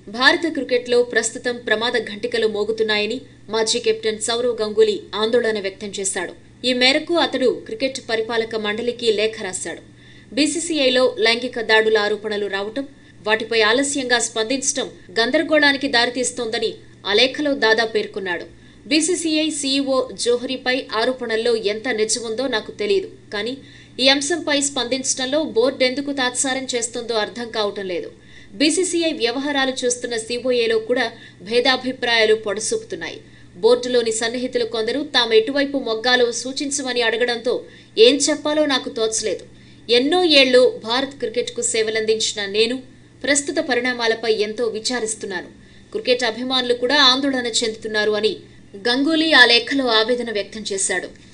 భారత క్రికెట్లో ప్రస్తుతం ప్రమాద ఘంటికలు మోగుతున్నాయని మాజీ కెప్టెన్ సౌరవ్ గంగూలీ ఆందోళన వ్యక్తం చేశాడు ఈ మేరకు అతడు క్రికెట్ పరిపాలక మండలికి లేఖ రాశాడు బీసీసీఐలో లైంగిక దాడుల ఆరోపణలు రావటం వాటిపై ఆలస్యంగా స్పందించడం గందరగోళానికి దారితీస్తోందని ఆ లేఖలో దాదా పేర్కొన్నాడు బీసీసీఐ సీఈఓ జోహరీపై ఆరోపణల్లో ఎంత నిజముందో నాకు తెలియదు కానీ ఈ అంశంపై స్పందించడంలో బోర్డు ఎందుకు తాత్సారం చేస్తుందో అర్థం కావటం లేదు బీసీసీఐ వ్యవహారాలు చూస్తున్న సీఓఏలో కూడా భేదాభిప్రాయాలు పొడసూపుతున్నాయి బోర్డులోని సన్నిహితులు కొందరు తాము ఎటువైపు మొగ్గాలో సూచించమని అడగడంతో ఏం చెప్పాలో నాకు తోచలేదు ఎన్నో ఏళ్లు భారత్ క్రికెట్కు సేవలందించిన నేను ప్రస్తుత పరిణామాలపై ఎంతో విచారిస్తున్నాను క్రికెట్ అభిమానులు కూడా ఆందోళన చెందుతున్నారు అని గంగూలీ ఆ లేఖలో ఆవేదన వ్యక్తం చేశాడు